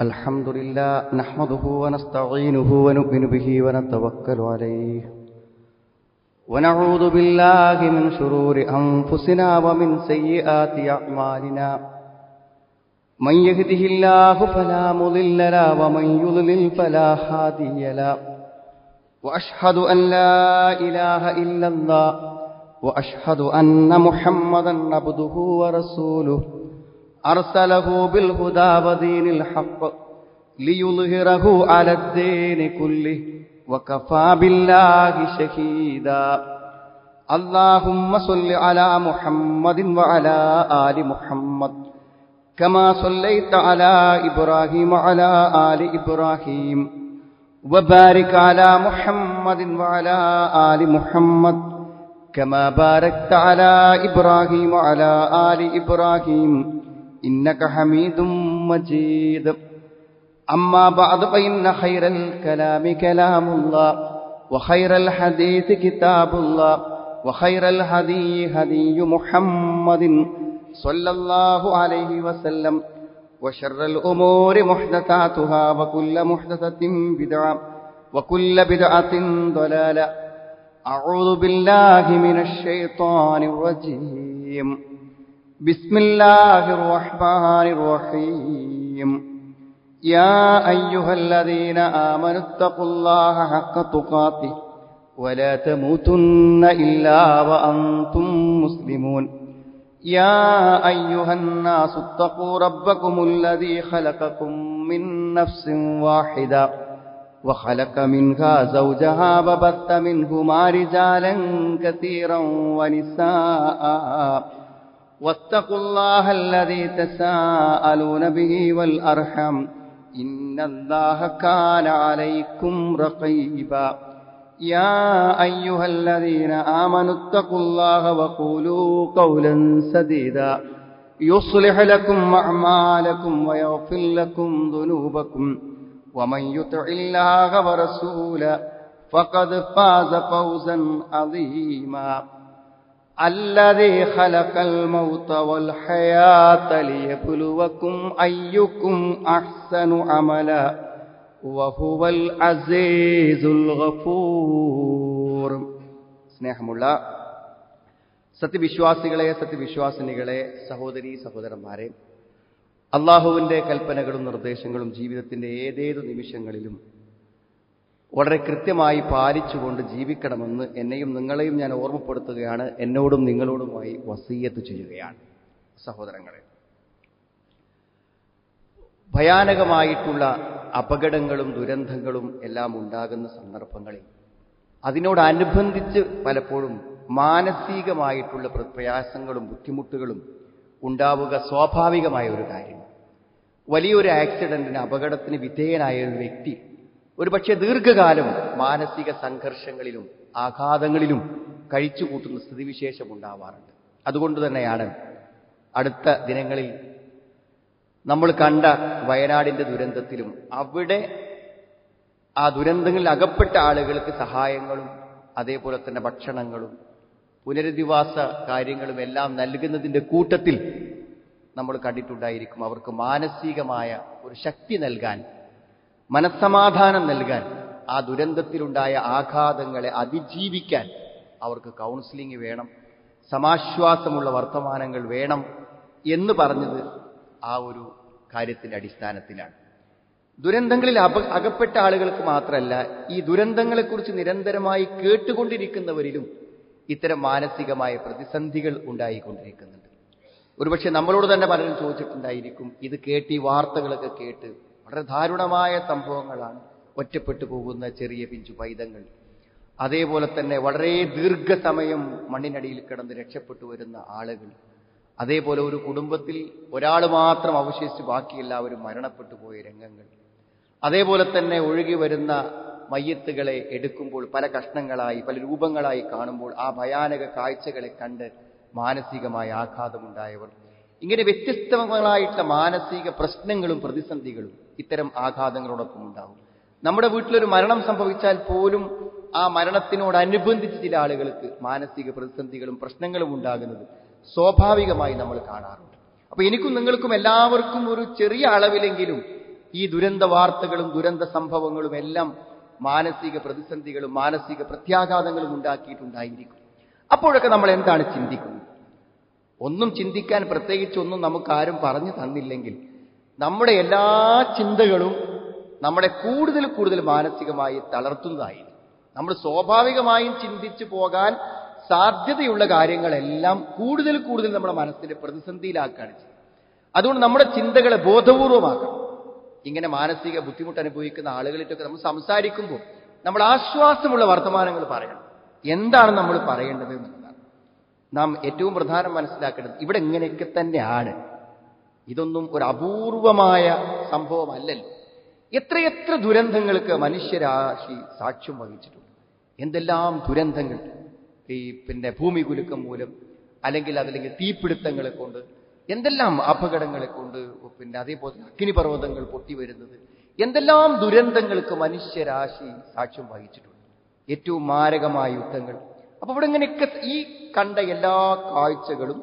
الحمد لله نحمده ونستعينه ونؤمن به ونتوكل عليه ونعوذ بالله من شرور أنفسنا ومن سيئات أعمالنا من يهده الله فلا مضل له ومن يضلل فلا هادي له وأشهد أن لا إله إلا الله وأشهد أن محمدا عبده ورسوله أرسله بالهدى ودين الحق ليظهره على الدين كله وكفى بالله شهيدا اللهم صل على محمد وعلى آل محمد كما صليت على إبراهيم وعلى آل إبراهيم وبارك على محمد وعلى آل محمد كما باركت على إبراهيم وعلى آل إبراهيم إنك حميد مجيد أما بعد فإن خير الكلام كلام الله وخير الحديث كتاب الله وخير الهدي هدي محمد صلى الله عليه وسلم وشر الأمور محدثاتها وكل محدثة بدعة وكل بدعة ضلالة أعوذ بالله من الشيطان الرجيم بسم الله الرحمن الرحيم يا أيها الذين آمنوا اتقوا الله حق تقاته ولا تموتن إلا وأنتم مسلمون يا أيها الناس اتقوا ربكم الذي خلقكم من نفس واحدة وخلق منها زوجها وبث منهما رجالا كثيرا ونساء واتقوا الله الذي تساءلون به والأرحم إن الله كان عليكم رقيبا يا أيها الذين آمنوا اتقوا الله وقولوا قولا سديدا يصلح لكم أعمالكم ويغفر لكم ذنوبكم ومن يطع الله ورسوله فقد فاز فوزا عظيما الذي خلق الموت والحياة ليبلوكم أيكم أحسن عملا وهو العزيز الغفور സ്നേഹമുള്ള സത്യവിശ്വാസികളെ സത്യവിശ്വാസിനികളെ സഹോദരി സഹോദരന്മാരെ അള്ളാഹുവിൻ്റെ കൽപ്പനകളും നിർദ്ദേശങ്ങളും ജീവിതത്തിൻ്റെ ഏതേതു നിമിഷങ്ങളിലും വളരെ കൃത്യമായി പാലിച്ചുകൊണ്ട് ജീവിക്കണമെന്ന് എന്നെയും നിങ്ങളെയും ഞാൻ ഓർമ്മപ്പെടുത്തുകയാണ് എന്നോടും നിങ്ങളോടുമായി വസീയത്ത് ചെയ്യുകയാണ് സഹോദരങ്ങളെ ഭയാനകമായിട്ടുള്ള അപകടങ്ങളും ദുരന്തങ്ങളും എല്ലാം ഉണ്ടാകുന്ന സന്ദർഭങ്ങളിൽ അതിനോടനുബന്ധിച്ച് പലപ്പോഴും മാനസികമായിട്ടുള്ള പ്രയാസങ്ങളും ബുദ്ധിമുട്ടുകളും ഉണ്ടാവുക സ്വാഭാവികമായ ഒരു കാര്യം വലിയൊരു ആക്സിഡന്റിന് അപകടത്തിന് വിധേയനായ ഒരു വ്യക്തി ഒരുപക്ഷെ ദീർഘകാലം മാനസിക സംഘർഷങ്ങളിലും ആഘാതങ്ങളിലും കഴിച്ചുകൂട്ടുന്ന സ്ഥിതിവിശേഷം ഉണ്ടാവാറുണ്ട് അതുകൊണ്ട് തന്നെയാണ് അടുത്ത ദിനങ്ങളിൽ നമ്മൾ കണ്ട വയനാടിന്റെ ദുരന്തത്തിലും അവിടെ ആ ദുരന്തങ്ങളിൽ അകപ്പെട്ട ആളുകൾക്ക് സഹായങ്ങളും അതേപോലെ തന്നെ ഭക്ഷണങ്ങളും പുനരധിവാസ കാര്യങ്ങളും എല്ലാം നൽകുന്നതിന്റെ കൂട്ടത്തിൽ നമ്മൾ കണ്ടിട്ടുണ്ടായിരിക്കും അവർക്ക് മാനസികമായ ഒരു ശക്തി നൽകാൻ മനസ്സമാധാനം നൽകാൻ ആ ദുരന്തത്തിലുണ്ടായ ആഘാതങ്ങളെ അതിജീവിക്കാൻ അവർക്ക് കൗൺസിലിംഗ് വേണം സമാശ്വാസമുള്ള വർത്തമാനങ്ങൾ വേണം എന്ന് പറഞ്ഞത് ആ ഒരു കാര്യത്തിന്റെ അടിസ്ഥാനത്തിലാണ് ദുരന്തങ്ങളിൽ അപ അകപ്പെട്ട ആളുകൾക്ക് മാത്രമല്ല ഈ ദുരന്തങ്ങളെക്കുറിച്ച് നിരന്തരമായി കേട്ടുകൊണ്ടിരിക്കുന്നവരിലും ഇത്തരം മാനസികമായ പ്രതിസന്ധികൾ ഉണ്ടായിക്കൊണ്ടിരിക്കുന്നുണ്ട് ഒരുപക്ഷെ നമ്മളോട് തന്നെ പലരും ചോദിച്ചിട്ടുണ്ടായിരിക്കും ഇത് കേട്ട് ഈ വാർത്തകളൊക്കെ കേട്ട് വളരെ ദാരുണമായ സംഭവങ്ങളാണ് ഒറ്റപ്പെട്ടു പോകുന്ന ചെറിയ പിഞ്ചു പൈതങ്ങൾ അതേപോലെ തന്നെ വളരെ ദീർഘസമയം മണ്ണിനടിയിൽ കിടന്ന് രക്ഷപ്പെട്ടു വരുന്ന ആളുകൾ അതേപോലെ ഒരു കുടുംബത്തിൽ ഒരാൾ മാത്രം അവശേഷിച്ച് ബാക്കി എല്ലാവരും മരണപ്പെട്ടു പോയ രംഗങ്ങൾ അതേപോലെ തന്നെ ഒഴുകി വരുന്ന മയ്യത്തുകളെ എടുക്കുമ്പോൾ പല കഷ്ണങ്ങളായി പല രൂപങ്ങളായി കാണുമ്പോൾ ആ ഭയാനക കാഴ്ചകളെ കണ്ട് മാനസികമായ ആഘാതമുണ്ടായവർ ഇങ്ങനെ വ്യത്യസ്തങ്ങളായിട്ടുള്ള മാനസിക പ്രശ്നങ്ങളും പ്രതിസന്ധികളും ഇത്തരം ആഘാതങ്ങളോടൊപ്പം ഉണ്ടാവും നമ്മുടെ വീട്ടിലൊരു മരണം സംഭവിച്ചാൽ പോലും ആ മരണത്തിനോടനുബന്ധിച്ച് ചില ആളുകൾക്ക് മാനസിക പ്രതിസന്ധികളും പ്രശ്നങ്ങളും ഉണ്ടാകുന്നത് സ്വാഭാവികമായി നമ്മൾ കാണാറുണ്ട് അപ്പൊ എനിക്കും നിങ്ങൾക്കും എല്ലാവർക്കും ഒരു ചെറിയ അളവിലെങ്കിലും ഈ ദുരന്ത വാർത്തകളും ദുരന്ത സംഭവങ്ങളും എല്ലാം മാനസിക പ്രതിസന്ധികളും മാനസിക പ്രത്യാഘാതങ്ങളും ഉണ്ടാക്കിയിട്ടുണ്ടായിരിക്കും അപ്പോഴൊക്കെ നമ്മൾ എന്താണ് ചിന്തിക്കുന്നത് ഒന്നും ചിന്തിക്കാൻ പ്രത്യേകിച്ച് ഒന്നും നമുക്ക് ആരും പറഞ്ഞു തന്നില്ലെങ്കിൽ നമ്മുടെ എല്ലാ ചിന്തകളും നമ്മളെ കൂടുതൽ കൂടുതൽ മാനസികമായി തളർത്തുന്നതായിരിക്കും നമ്മൾ സ്വാഭാവികമായും ചിന്തിച്ചു പോകാൻ സാധ്യതയുള്ള കാര്യങ്ങളെല്ലാം കൂടുതൽ കൂടുതൽ നമ്മുടെ മനസ്സിനെ പ്രതിസന്ധിയിലാക്കുകയാണ് ചെയ്യുന്നത് അതുകൊണ്ട് നമ്മുടെ ചിന്തകളെ ബോധപൂർവമാക്കണം ഇങ്ങനെ മാനസിക ബുദ്ധിമുട്ട് അനുഭവിക്കുന്ന ആളുകളിട്ടൊക്കെ നമ്മൾ സംസാരിക്കുമ്പോൾ നമ്മൾ ആശ്വാസമുള്ള വർത്തമാനങ്ങൾ പറയണം എന്താണ് നമ്മൾ പറയേണ്ടത് എന്നുള്ളതാണ് നാം ഏറ്റവും പ്രധാനം മനസ്സിലാക്കേണ്ടത് ഇവിടെ ഇങ്ങനെയൊക്കെ തന്നെയാണ് ഇതൊന്നും ഒരു അപൂർവമായ സംഭവമല്ലല്ലോ എത്രയെത്ര ദുരന്തങ്ങൾക്ക് മനുഷ്യരാശി സാക്ഷ്യം വഹിച്ചിട്ടുണ്ട് എന്തെല്ലാം ദുരന്തങ്ങൾ ഈ പിന്നെ ഭൂമി കുലുക്കം മൂലം അല്ലെങ്കിൽ അതല്ലെങ്കിൽ തീപിടുത്തങ്ങളെ കൊണ്ട് എന്തെല്ലാം അപകടങ്ങളെ കൊണ്ട് പിന്നെ അതേപോലെ അഗ്നിപർവ്വതങ്ങൾ പൊട്ടി വരുന്നത് എന്തെല്ലാം ദുരന്തങ്ങൾക്ക് മനുഷ്യരാശി സാക്ഷ്യം വഹിച്ചിട്ടുണ്ട് ഏറ്റവും മാരകമായ യുദ്ധങ്ങൾ അപ്പൊ ഇവിടെ ഇങ്ങനെയൊക്കെ ഈ കണ്ട എല്ലാ കാഴ്ചകളും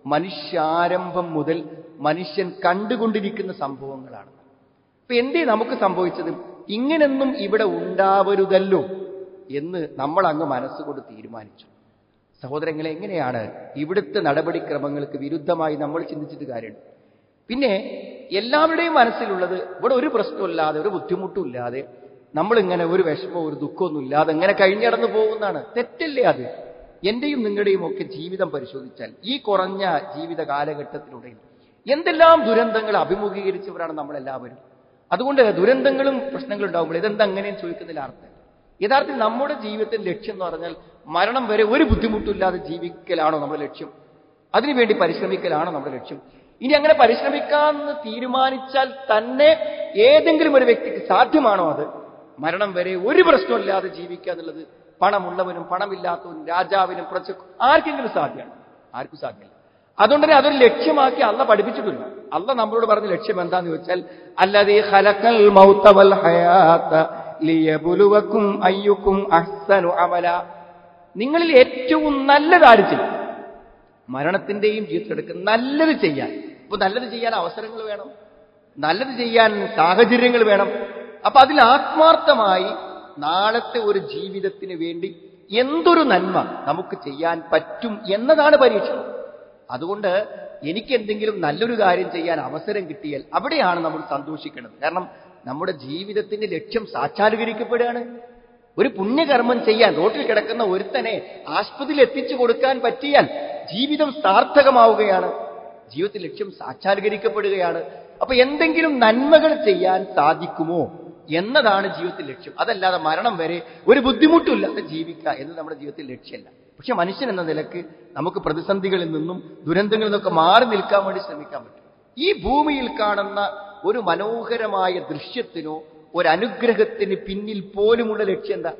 മനുഷ്യാരംഭം മുതൽ മനുഷ്യൻ കണ്ടുകൊണ്ടിരിക്കുന്ന സംഭവങ്ങളാണ് അപ്പൊ എന്തേ നമുക്ക് സംഭവിച്ചത് ഇങ്ങനൊന്നും ഇവിടെ ഉണ്ടാവരുതല്ലോ എന്ന് നമ്മൾ അങ്ങ് മനസ്സുകൊണ്ട് തീരുമാനിച്ചു സഹോദരങ്ങളെ എങ്ങനെയാണ് ഇവിടുത്തെ നടപടിക്രമങ്ങൾക്ക് വിരുദ്ധമായി നമ്മൾ ചിന്തിച്ചിട്ട് കാര്യമുണ്ട് പിന്നെ എല്ലാവരുടെയും മനസ്സിലുള്ളത് ഇവിടെ ഒരു പ്രശ്നമില്ലാതെ ഒരു ബുദ്ധിമുട്ടും ഇല്ലാതെ നമ്മളിങ്ങനെ ഒരു വിഷമോ ഒരു ദുഃഖമൊന്നും ഇല്ലാതെ ഇങ്ങനെ കഴിഞ്ഞടന്നു പോകുന്നതാണ് തെറ്റല്ലേ അത് എന്റെയും നിങ്ങളുടെയും ഒക്കെ ജീവിതം പരിശോധിച്ചാൽ ഈ കുറഞ്ഞ ജീവിത കാലഘട്ടത്തിലൂടെയും എന്തെല്ലാം ദുരന്തങ്ങൾ അഭിമുഖീകരിച്ചവരാണ് നമ്മളെല്ലാവരും അതുകൊണ്ട് ദുരന്തങ്ങളും പ്രശ്നങ്ങളും ഉണ്ടാകുമ്പോൾ ഇതെന്താ അങ്ങനെയും ചോദിക്കുന്നതിൽ അർത്ഥം യഥാർത്ഥത്തിൽ നമ്മുടെ ജീവിതത്തിന്റെ ലക്ഷ്യം എന്ന് പറഞ്ഞാൽ മരണം വരെ ഒരു ബുദ്ധിമുട്ടില്ലാതെ ജീവിക്കലാണോ നമ്മുടെ ലക്ഷ്യം അതിനുവേണ്ടി പരിശ്രമിക്കലാണോ നമ്മുടെ ലക്ഷ്യം ഇനി അങ്ങനെ പരിശ്രമിക്കാമെന്ന് തീരുമാനിച്ചാൽ തന്നെ ഏതെങ്കിലും ഒരു വ്യക്തിക്ക് സാധ്യമാണോ അത് മരണം വരെ ഒരു പ്രശ്നമില്ലാതെ ജീവിക്കുക എന്നുള്ളത് പണമുള്ളവനും പണമില്ലാത്തവനും രാജാവിനും കുറച്ച് ആർക്കെങ്കിലും സാധ്യമാണ് ആർക്കും സാധ്യമല്ല അതുകൊണ്ട് തന്നെ അതൊരു ലക്ഷ്യമാക്കി അല്ല പഠിപ്പിച്ചിട്ടില്ല അല്ല നമ്മളോട് പറഞ്ഞ ലക്ഷ്യം എന്താന്ന് ചോദിച്ചാൽ അല്ലാതെ ഖലഖൽ മൗത വൽ ഹയാത്ത ലിയബുലുവക്കും അയ്യുക്കും അഹ്സനു അമല നിങ്ങളിൽ ഏറ്റവും നല്ല കാര്യം ചെയ്യും മരണത്തിന്റെയും ജീവിതത്തിലെടുക്കുന്ന നല്ലത് ചെയ്യാൻ ഇപ്പൊ നല്ലത് ചെയ്യാൻ അവസരങ്ങൾ വേണം നല്ലത് ചെയ്യാൻ സാഹചര്യങ്ങൾ വേണം അപ്പൊ അതിൽ ആത്മാർത്ഥമായി നാളത്തെ ഒരു ജീവിതത്തിന് വേണ്ടി എന്തൊരു നന്മ നമുക്ക് ചെയ്യാൻ പറ്റും എന്നതാണ് പരീക്ഷണം അതുകൊണ്ട് എനിക്ക് എന്തെങ്കിലും നല്ലൊരു കാര്യം ചെയ്യാൻ അവസരം കിട്ടിയാൽ അവിടെയാണ് നമ്മൾ സന്തോഷിക്കേണ്ടത് കാരണം നമ്മുടെ ജീവിതത്തിന്റെ ലക്ഷ്യം സാക്ഷാത്കരിക്കപ്പെടുകയാണ് ഒരു പുണ്യകർമ്മം ചെയ്യാൻ റോട്ടിൽ കിടക്കുന്ന ഒരുത്തനെ ആശുപത്രിയിൽ എത്തിച്ചു കൊടുക്കാൻ പറ്റിയാൽ ജീവിതം സാർത്ഥകമാവുകയാണ് ജീവിതത്തിൽ ലക്ഷ്യം സാക്ഷാത്കരിക്കപ്പെടുകയാണ് അപ്പൊ എന്തെങ്കിലും നന്മകൾ ചെയ്യാൻ സാധിക്കുമോ എന്നതാണ് ജീവിതത്തിൽ ലക്ഷ്യം അതല്ലാതെ മരണം വരെ ഒരു ബുദ്ധിമുട്ടില്ലാതെ ജീവിക്കുക എന്ന് നമ്മുടെ ജീവിതത്തിൽ ലക്ഷ്യമല്ല പക്ഷെ മനുഷ്യൻ എന്ന നിലക്ക് നമുക്ക് പ്രതിസന്ധികളിൽ നിന്നും ദുരന്തങ്ങളിൽ നിന്നൊക്കെ മാറി നിൽക്കാൻ വേണ്ടി ശ്രമിക്കാൻ പറ്റും ഈ ഭൂമിയിൽ കാണുന്ന ഒരു മനോഹരമായ ദൃശ്യത്തിനോ ഒരു അനുഗ്രഹത്തിന് പിന്നിൽ പോലുമുള്ള ലക്ഷ്യം എന്താ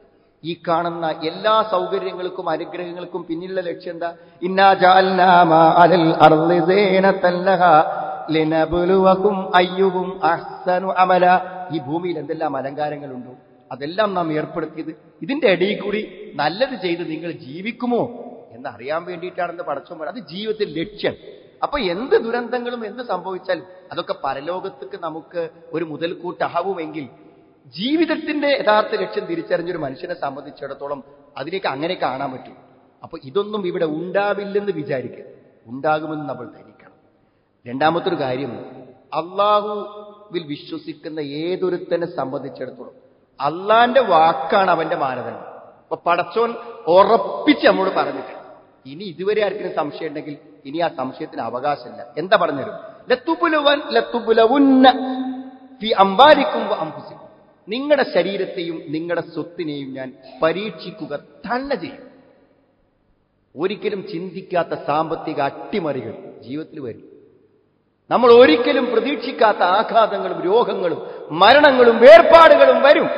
ഈ കാണുന്ന എല്ലാ സൗകര്യങ്ങൾക്കും അനുഗ്രഹങ്ങൾക്കും പിന്നിലുള്ള ലക്ഷ്യം എന്താ ഇന്നാ ജഅൽനാമ അലൽ അർളി സീനത്തല്ലഹ ലിനബ്ലുവകും അയ്യുഹും അഹ്സനു അമല ഈ ഭൂമിയിൽ എന്തെല്ലാം അലങ്കാരങ്ങളുണ്ടോ അതെല്ലാം നാം ഏർപ്പെടുത്തിയത് ഇതിന്റെ ഇടയിൽ കൂടി നല്ലത് ചെയ്ത് നിങ്ങൾ ജീവിക്കുമോ എന്ന് അറിയാൻ വേണ്ടിയിട്ടാണെന്ന് പടച്ചോൻ പറയുന്നത് അത് ജീവിതത്തിൽ ലക്ഷ്യം അപ്പൊ എന്ത് ദുരന്തങ്ങളും എന്ത് സംഭവിച്ചാലും അതൊക്കെ പരലോകത്തേക്ക് നമുക്ക് ഒരു മുതൽക്കൂട്ടാവുമെങ്കിൽ ജീവിതത്തിന്റെ യഥാർത്ഥ ലക്ഷ്യം തിരിച്ചറിഞ്ഞൊരു മനുഷ്യനെ സംബന്ധിച്ചിടത്തോളം അതിലേക്ക് അങ്ങനെ കാണാൻ പറ്റും അപ്പൊ ഇതൊന്നും ഇവിടെ ഉണ്ടാവില്ലെന്ന് വിചാരിക്കുക ഉണ്ടാകുമെന്ന് നമ്മൾ ധരിക്കണം രണ്ടാമത്തൊരു കാര്യം അള്ളാഹുവിൽ വിശ്വസിക്കുന്ന ഏതൊരുത്തനെ സംബന്ധിച്ചിടത്തോളം അള്ളാന്റെ വാക്കാണ് അവന്റെ മാനദണ്ഡം അപ്പൊ പടച്ചോൻ ഉറപ്പിച്ച് നമ്മോട് പറഞ്ഞിട്ട് ഇനി ഇതുവരെ ആർക്കും സംശയം ഉണ്ടെങ്കിൽ ഇനി ആ സംശയത്തിന് അവകാശമില്ല എന്താ പറഞ്ഞുതരും ലത്തുപുലവൻ ലത്തുപുലവുന്ന ഫി അമ്പാലിക്കും അമ്പുസിക്കും നിങ്ങളുടെ ശരീരത്തെയും നിങ്ങളുടെ സ്വത്തിനെയും ഞാൻ പരീക്ഷിക്കുക തന്നെ ചെയ്യും ഒരിക്കലും ചിന്തിക്കാത്ത സാമ്പത്തിക അട്ടിമറികൾ ജീവിതത്തിൽ വരും നമ്മൾ ഒരിക്കലും പ്രതീക്ഷിക്കാത്ത ആഘാതങ്ങളും രോഗങ്ങളും മരണങ്ങളും വേർപാടുകളും വരും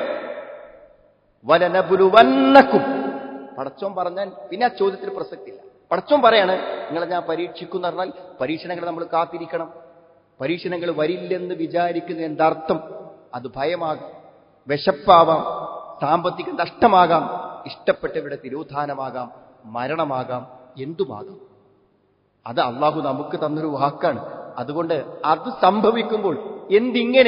വലനബുലുവന്നക്കും പടച്ചോൻ പറഞ്ഞാൽ പിന്നെ ആ ചോദ്യത്തിന് പ്രസക്തിയില്ല പടച്ചോൻ പറയാണ് നിങ്ങളെ ഞാൻ പരീക്ഷിക്കും എന്ന് പറഞ്ഞാൽ പരീക്ഷണങ്ങൾ നമ്മൾ കാത്തിരിക്കണം പരീക്ഷണങ്ങൾ വരില്ലെന്ന് വിചാരിക്കുന്ന എന്തർത്ഥം അത് ഭയമാകാം വിശപ്പാവാം സാമ്പത്തിക നഷ്ടമാകാം ഇഷ്ടപ്പെട്ടവരുടെ തിരോധാനമാകാം മരണമാകാം എന്തുമാകാം അത് അള്ളാഹു നമുക്ക് തന്നൊരു വാക്കാണ് അതുകൊണ്ട് അത് സംഭവിക്കുമ്പോൾ എന്തിങ്ങനെ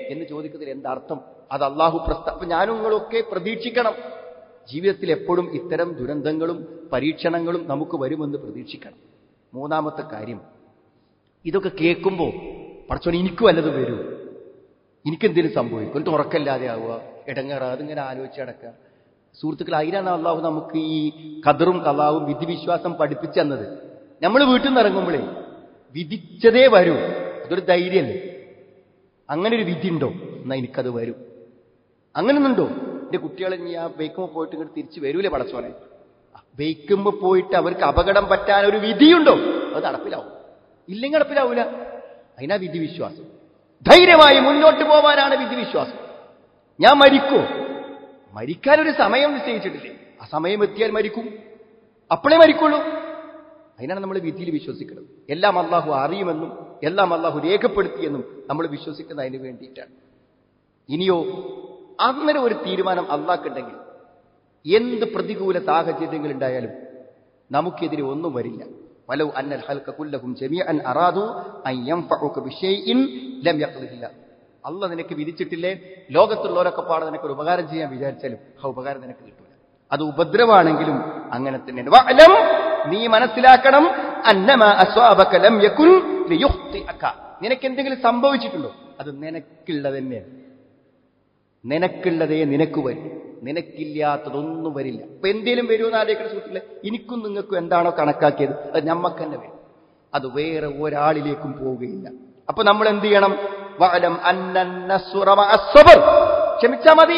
എന്ന് ചോദിക്കുന്നതിൽ എന്താർത്ഥം അത് അള്ളാഹു പ്രസ്താ അപ്പൊ ഞാനും നിങ്ങളൊക്കെ പ്രതീക്ഷിക്കണം ജീവിതത്തിൽ എപ്പോഴും ഇത്തരം ദുരന്തങ്ങളും പരീക്ഷണങ്ങളും നമുക്ക് വരുമെന്ന് പ്രതീക്ഷിക്കണം മൂന്നാമത്തെ കാര്യം ഇതൊക്കെ കേൾക്കുമ്പോൾ പടച്ചോൻ എനിക്ക് വല്ലതും വരൂ എനിക്കെന്തെങ്കിലും സംഭവിക്കും ഒരു തുറക്കല്ലാതെ ആവുക ഇടങ്ങേറ അതിങ്ങനെ ആലോചിച്ച് നടക്കുക സുഹൃത്തുക്കൾ അതിനാണ് അള്ളാഹു നമുക്ക് ഈ കതറും കലാവും വിധിവിശ്വാസം പഠിപ്പിച്ചു തന്നത് നമ്മൾ വീട്ടിൽ നിന്ന് ഇറങ്ങുമ്പോഴേ വിധിച്ചതേ വരൂ അതൊരു ധൈര്യമല്ലേ അങ്ങനെ ഒരു വിധി ഉണ്ടോ എന്നാ എനിക്കത് വരും അങ്ങനെയൊന്നുണ്ടോ എന്റെ കുട്ടികളെ നീ ആ ബൈക്കുമ്പോൾ പോയിട്ട് ഇങ്ങോട്ട് തിരിച്ചു വരൂലേ പടച്ചോനെ ബൈക്കുമ്പോൾ പോയിട്ട് അവർക്ക് അപകടം പറ്റാൻ ഒരു വിധിയുണ്ടോ അത് നടപ്പിലാവും ഇല്ലെങ്കിൽ നടപ്പിലാവൂല അതിനാ വിധിവിശ്വാസം ധൈര്യമായി മുന്നോട്ട് പോവാനാണ് വിധിവിശ്വാസം ഞാൻ മരിക്കോ മരിക്കാനൊരു സമയം നിശ്ചയിച്ചിട്ടില്ലേ ആ സമയം എത്തിയാൽ മരിക്കും അപ്പോഴേ മരിക്കുള്ളൂ അതിനാണ് നമ്മൾ വിധിയിൽ വിശ്വസിക്കുന്നത് എല്ലാം അള്ളാഹു അറിയുമെന്നും എല്ലാം അള്ളാഹു രേഖപ്പെടുത്തിയെന്നും നമ്മൾ വിശ്വസിക്കുന്നത് അതിന് വേണ്ടിയിട്ടാണ് ഇനിയോ അങ്ങനെ ഒരു തീരുമാനം അള്ളാഹ്ക്കുണ്ടെങ്കിൽ എന്ത് പ്രതികൂല സാഹചര്യങ്ങൾ ഉണ്ടായാലും നമുക്കെതിരെ ഒന്നും വരില്ല വലവ് അന്നൽ ഹൽക്ക കുല്ലഹും ജമീഅൻ അറാദു അൻ യൻഫഉക ബിശൈഇൻ ലം യഖ്ദില്ല അല്ല നിനക്ക് വിധിച്ചിട്ടില്ലേ ലോകത്തുള്ളവരൊക്കെ പാടെ നിനക്ക് ഒരു ഉപകാരം ചെയ്യാൻ വിചാരിച്ചാലും ആ ഉപകാരം നിനക്ക് കിട്ടൂല അത് ഉപദ്രവാണെങ്കിലും അങ്ങനെ തന്നെയാണ് വഅലം നീ മനസ്സിലാക്കണം അന്നമ അസ്വാബക ലം യകുൻ ലിയുഖ്തിഅക നിനക്ക് എന്തെങ്കിലും സംഭവിച്ചിട്ടുണ്ടോ അത് നിനക്കുള്ളത് തന്നെയാണ് നിനക്കുള്ളതേ നിനക്ക് വരും നിനക്കില്ലാത്തതൊന്നും വരില്ല അപ്പൊ എന്തേലും വരുമെന്ന് ആലോചിക്കുന്ന സുഹൃത്തുക്കളെ എനിക്കും നിങ്ങൾക്കും എന്താണോ കണക്കാക്കിയത് അത് ഞമ്മക്ക് തന്നെ വരും അത് വേറെ ഒരാളിലേക്കും പോവുകയില്ല അപ്പൊ നമ്മൾ എന്ത് ചെയ്യണം വഅലം അന്നന്നസ്സുറ മഅസ്സബർ. ക്ഷമിച്ചാ മതി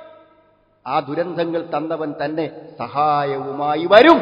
ആ ദുരന്തങ്ങൾ തന്നവൻ തന്നെ സഹായവുമായി വരും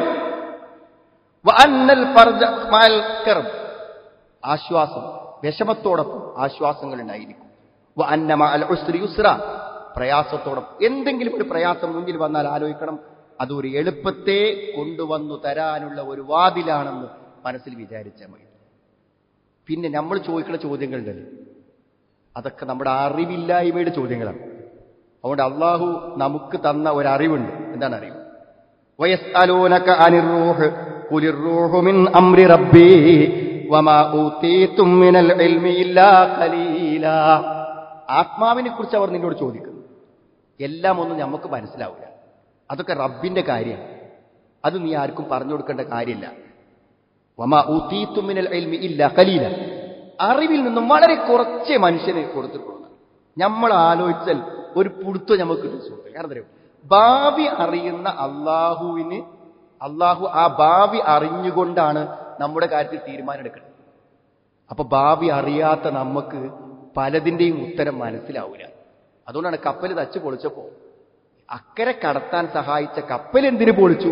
വഅന്നൽ ഫർജ മഅൽ കർബ്. ആശ്വാസം വിഷമത്തോടൊപ്പം ആശ്വാസങ്ങൾ ഉണ്ടായിരിക്കും വഅന്ന മഅൽ ഉസ്രി യുസ്ര പ്രയാസത്തോടൊപ്പം എന്തെങ്കിലും ഒരു പ്രയാസം മുന്നിൽ വന്നാൽ ആലോചിക്കണം അതൊരു എളുപ്പത്തെ കൊണ്ടുവന്നു തരാനുള്ള ഒരു വാതിലാണെന്ന് മനസ്സിൽ വിചാരിച്ചാൽ മതി പിന്നെ നമ്മൾ ചോദിക്കുന്ന ചോദ്യങ്ങളുണ്ടല്ലോ അതൊക്കെ നമ്മുടെ അറിവില്ലായ്മയുടെ ചോദ്യങ്ങളാണ് അതുകൊണ്ട് അള്ളാഹു നമുക്ക് തന്ന ഒരു അറിവുണ്ട് എന്താണ് അറിവ് വയസ്അലൂനക അനിർ റൂഹ് ഖുലിർ റൂഹു മിൻ അംരി റബ്ബി വമാ ഊതീതും മിനൽ ഇൽമി ഇല്ലാ ഖലീലാ ആത്മാവിനെ കുറിച്ച് അവർ നിന്നോട് ചോദിക്കുന്നു എല്ലാം ഒന്നും നമുക്ക് മനസ്സിലാവില്ല അതൊക്കെ റബ്ബിന്റെ കാര്യമാണ് അത് നീ ആർക്കും പറഞ്ഞു കൊടുക്കേണ്ട കാര്യമില്ല വമാ ഊതീതും മിനൽ ഇൽമി ഇല്ലാ ഖലീല അറിവിൽ നിന്നും വളരെ കുറച്ചേ മനുഷ്യന് കൊടുത്തിട്ടുള്ളൂ നമ്മൾ ആലോചിച്ചാൽ ഒരു പുടുത്തം നമുക്ക് കിട്ടും സുഹൃത്തുക്കളെ കാരണം അറിയോ ഭാവി അറിയുന്ന അള്ളാഹുവിന് അള്ളാഹു ആ ഭാവി അറിഞ്ഞുകൊണ്ടാണ് നമ്മുടെ കാര്യത്തിൽ തീരുമാനം എടുക്കുന്നത് അപ്പൊ ഭാവി അറിയാത്ത നമുക്ക് പലതിന്റെയും ഉത്തരം മനസ്സിലാവില്ല അതുകൊണ്ടാണ് കപ്പൽ തച്ച് പൊളിച്ചപ്പോ അക്കരെ കടത്താൻ സഹായിച്ച കപ്പൽ എന്തിനു പൊളിച്ചു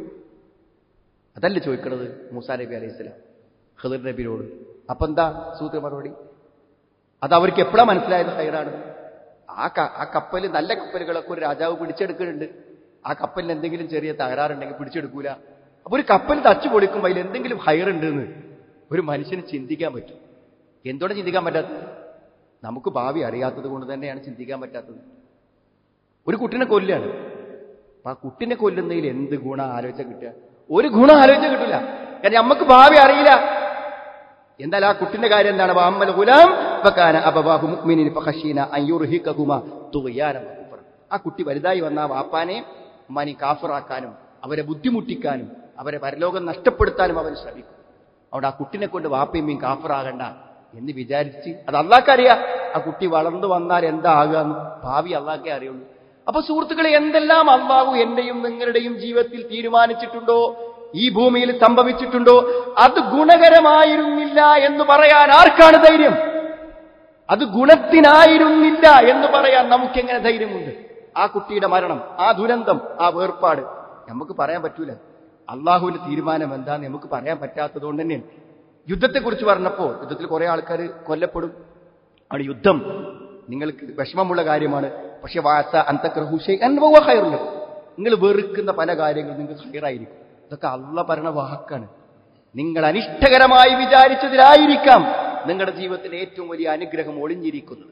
അതല്ലേ ചോദിക്കണത് മൂസാ നബി അലൈഹി സ്വലാം ഖദർ നബിയോട് അപ്പൊ എന്താ സൂത്ര മറുപടി അത് അവർക്ക് എപ്പോഴാ മനസ്സിലായത് ഹൈറാണ് ആ ക- ആ കപ്പൽ നല്ല കപ്പലുകളൊക്കെ ഒരു രാജാവ് പിടിച്ചെടുക്കുന്നുണ്ട് ആ കപ്പലിന് എന്തെങ്കിലും ചെറിയ തകരാറുണ്ടെങ്കിൽ പിടിച്ചെടുക്കൂല അപ്പൊ ഒരു കപ്പൽ തച്ചു പൊളിക്കുമ്പോൾ അതിൽ എന്തെങ്കിലും ഹയറുണ്ട് എന്ന് ഒരു മനുഷ്യന് ചിന്തിക്കാൻ പറ്റും എന്തുകൊണ്ട് ചിന്തിക്കാൻ പറ്റാത്തത് നമുക്ക് ഭാവി അറിയാത്തത് കൊണ്ട് തന്നെയാണ് ചിന്തിക്കാൻ പറ്റാത്തത് ഒരു കുട്ടിനെ കൊല്ലാണ് അപ്പൊ ആ കുട്ടിനെ കൊല്ലുന്നതിൽ എന്ത് ഗുണം ആലോചിച്ച കിട്ടുക ഒരു ഗുണം ആലോചിച്ച കിട്ടില്ല കാരണം നമുക്ക് ഭാവി അറിയില്ല എന്നാൽ ആ കുട്ടിന്റെ കാര്യം എന്താണ് വാമ്മൽ ഗുലാം ഫകാന അബവാഹു മുഅ്മിനീൻ ഫഖശീന അൻ യുർഹിഖഹുമാ തുഗ്യാന വകുഫറ. ആ കുട്ടി വലുതായി വന്ന ആ വാപ്പാനെ മനി കാഫിറാക്കാനും അവരെ ബുദ്ധിമുട്ടിക്കാനും അവരെ പരലോകം നഷ്ടപ്പെടുത്താനും അവൻ ശ്രമിക്കും അവിടെ ആ കുട്ടിനെ കൊണ്ട് വാപ്പയും കാഫിറാകണ്ട എന്ന് വിചാരിച്ച് അത് അള്ളാഹ്ക്കറിയാം ആ കുട്ടി വളർന്നു വന്നാൽ എന്താ ആകുക എന്ന് ഭാവി അള്ളാഹ്ക്കേ അറിയുള്ളൂ അപ്പൊ സുഹൃത്തുക്കളെ എന്തെല്ലാം അള്ളാഹു എന്റെയും നിങ്ങളുടെയും ജീവിതത്തിൽ തീരുമാനിച്ചിട്ടുണ്ടോ ഈ ഭൂമിയിൽ സംഭവിച്ചിട്ടുണ്ടോ അത് ഗുണകരമായിരുന്നില്ല എന്ന് പറയാൻ ആർക്കാണ് ധൈര്യം അത് ഗുണത്തിനായിരുന്നില്ല എന്ന് പറയാൻ നമുക്കെങ്ങനെ ധൈര്യമുണ്ട് ആ കുട്ടിയുടെ മരണം ആ ദുരന്തം ആ വേർപാട് നമുക്ക് പറയാൻ പറ്റൂല അള്ളാഹുവിന്റെ തീരുമാനം എന്താന്ന് നമുക്ക് പറയാൻ പറ്റാത്തത് കൊണ്ട് തന്നെയാണ് യുദ്ധത്തെക്കുറിച്ച് പറഞ്ഞപ്പോൾ യുദ്ധത്തിൽ കുറെ ആൾക്കാർ കൊല്ലപ്പെടും അവിടെ യുദ്ധം നിങ്ങൾക്ക് വിഷമമുള്ള കാര്യമാണ് പക്ഷെ വാസ അന്തക്രഹുഷ നിങ്ങൾ വെറുക്കുന്ന പല കാര്യങ്ങളും നിങ്ങൾക്ക് ഹൈറായിരിക്കും ഇതൊക്കെ അള്ള പറഞ്ഞ വാക്കാണ് നിങ്ങൾ അനിഷ്ടകരമായി വിചാരിച്ചതിലായിരിക്കാം നിങ്ങളുടെ ജീവിതത്തിലെ ഏറ്റവും വലിയ അനുഗ്രഹം ഒളിഞ്ഞിരിക്കുന്നത്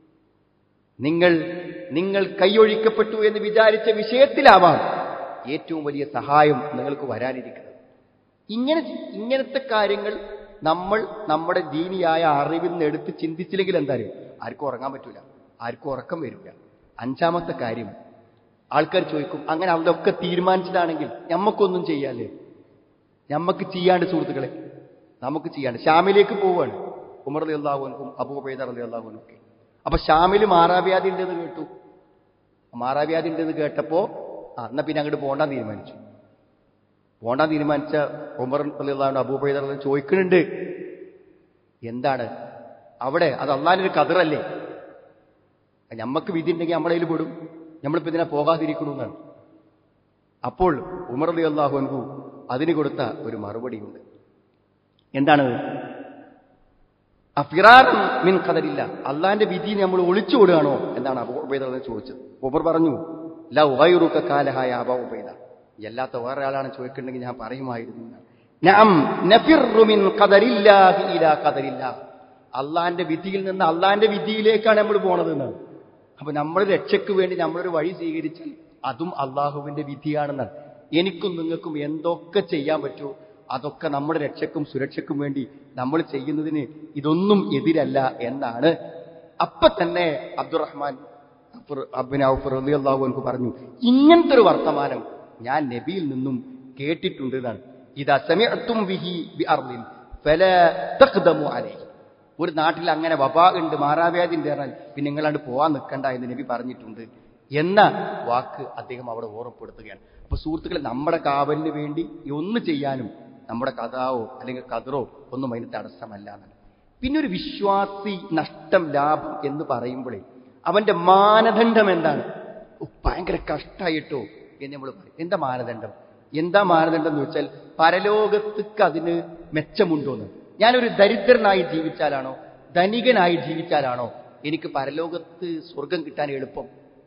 നിങ്ങൾ നിങ്ങൾ കൈയൊഴിക്കപ്പെട്ടു എന്ന് വിചാരിച്ച വിഷയത്തിലാവാം ഏറ്റവും വലിയ സഹായം നിങ്ങൾക്ക് വരാനിരിക്കുന്നത് ഇങ്ങനെ ഇങ്ങനത്തെ കാര്യങ്ങൾ നമ്മൾ നമ്മുടെ ദീനിയായ അറിവിൽ നിന്ന് എടുത്ത് ചിന്തിച്ചില്ലെങ്കിൽ എന്തായാലും ആർക്കും ഉറങ്ങാൻ പറ്റൂല ആർക്കും ഉറക്കം വരില്ല അഞ്ചാമത്തെ കാര്യം ആൾക്കാർ ചോദിക്കും അങ്ങനെ അതൊക്കെ തീരുമാനിച്ചതാണെങ്കിൽ ഞമ്മക്കൊന്നും ചെയ്യാല്ലേ ഞമ്മക്ക് ചെയ്യാണ്ട് സുഹൃത്തുക്കളെ നമുക്ക് ചെയ്യാണ്ട് ഷാമിലേക്ക് പോവാണ് ഉമർ അള്ളാഹുനും അബൂബൈദർ അലി അള്ളാഹുനും ഒക്കെ അപ്പൊ ഷാമിൽ മാറാവ്യാധി ഉണ്ടെന്ന് കേട്ടു മാറാവ്യാധി ഉണ്ടെന്ന് കേട്ടപ്പോ ആ എന്നാ പിന്നെ അങ്ങോട്ട് പോണ്ടാൻ തീരുമാനിച്ചു പോണ്ടാൻ തീരുമാനിച്ച ഉമർ അലി അള്ളാഹുനും അബൂബൈദർ അലി ചോദിക്കുന്നുണ്ട് എന്താണ് അവിടെ അത് അള്ളാഹിനൊരു കതിറല്ലേ ഞമ്മക്ക് വിധി ഉണ്ടെങ്കിൽ നമ്മളെ കയ്യിൽ പെടും നമ്മളിപ്പോ ഇതിനെ പോകാതിരിക്കണമെന്നാണ് അപ്പോൾ ഉമർ അലി അള്ളാഹു അൻഹു അതിന് കൊടുത്ത ഒരു മറുപടിയുണ്ട് എന്താണ് അഫിറാറൻ മിൻ ഖദരില്ല അള്ളാന്റെ വിധി നമ്മൾ ഒളിച്ചു കൊടുകയാണോ എന്നാണ് അബു ഉബൈദ എന്ന് ചോദിച്ചത് ഉമർ പറഞ്ഞു ല ഉഹൈറുക്ക കാലഹായ അബ ഉബൈദ അല്ലാത്ത വേറെ ആളാണ് ചോദിക്കുന്നുണ്ടെങ്കിൽ ഞാൻ പറയുമായിരുന്നു എന്നാണ്. നഅം നഫിറു മിൻ ഖദരില്ലാഹി ഇലാ ഖദരില്ലാ അള്ളാന്റെ വിധിയിൽ നിന്ന് അള്ളാന്റെ വിധിയിലേക്കാണ് നമ്മൾ പോണത് എന്നാണ് അപ്പൊ നമ്മൾ രക്ഷയ്ക്ക് വേണ്ടി നമ്മളൊരു വഴി സ്വീകരിച്ചാൽ അതും അള്ളാഹുവിന്റെ വിധിയാണെന്നാണ് എനിക്കും നിങ്ങൾക്കും എന്തൊക്കെ ചെയ്യാൻ പറ്റുമോ അതൊക്കെ നമ്മുടെ രക്ഷയ്ക്കും സുരക്ഷയ്ക്കും വേണ്ടി നമ്മൾ ചെയ്യുന്നതിന് ഇതൊന്നും എതിരല്ല എന്നാണ് അപ്പൊ തന്നെ അബ്ദുറഹ്മാൻ അബ്ബിൻ ഔഫർ അള്ളാഹു എനിക്ക് പറഞ്ഞു ഇങ്ങനത്തെ ഒരു വർത്തമാനം ഞാൻ നബിയിൽ നിന്നും കേട്ടിട്ടുണ്ട് എന്നാണ് ഇതാ സമയത്തും വിഹി ബി അർദിൻ ഫല തഖ്ദമു അലൈഹി ഒരു നാട്ടിൽ അങ്ങനെ വബാ ഉണ്ട് മാറാവ്യാധി ഉണ്ട് പറഞ്ഞാൽ പിന്നെ നിങ്ങളാണ്ട് പോവാൻ നിൽക്കണ്ട എന്ന് നബി പറഞ്ഞിട്ടുണ്ട് എന്ന വാക്ക് അദ്ദേഹം അവിടെ ഓർമ്മപ്പെടുത്തുകയാണ് അപ്പൊ സുഹൃത്തുക്കളെ നമ്മുടെ കാവലിന് വേണ്ടി ഈ ഒന്ന് ചെയ്യാനും നമ്മുടെ കഥാവോ അല്ലെങ്കിൽ കതിറോ ഒന്നും അതിന് തടസ്സമല്ല എന്നാണ് പിന്നെ ഒരു വിശ്വാസി നഷ്ടം ലാഭം എന്ന് പറയുമ്പോഴേ അവന്റെ മാനദണ്ഡം എന്താണ് ഓ, ഭയങ്കര കഷ്ടായിട്ടോ എന്ന് നമ്മൾ പറയും എന്താ മാനദണ്ഡം എന്താ മാനദണ്ഡം എന്ന് വെച്ചാൽ പരലോകത്തേക്ക് അതിന് മെച്ചമുണ്ടോന്ന് ഞാനൊരു ദരിദ്രനായി ജീവിച്ചാലാണോ ധനികനായി ജീവിച്ചാലാണോ എനിക്ക് പരലോകത്ത് സ്വർഗം കിട്ടാൻ എളുപ്പം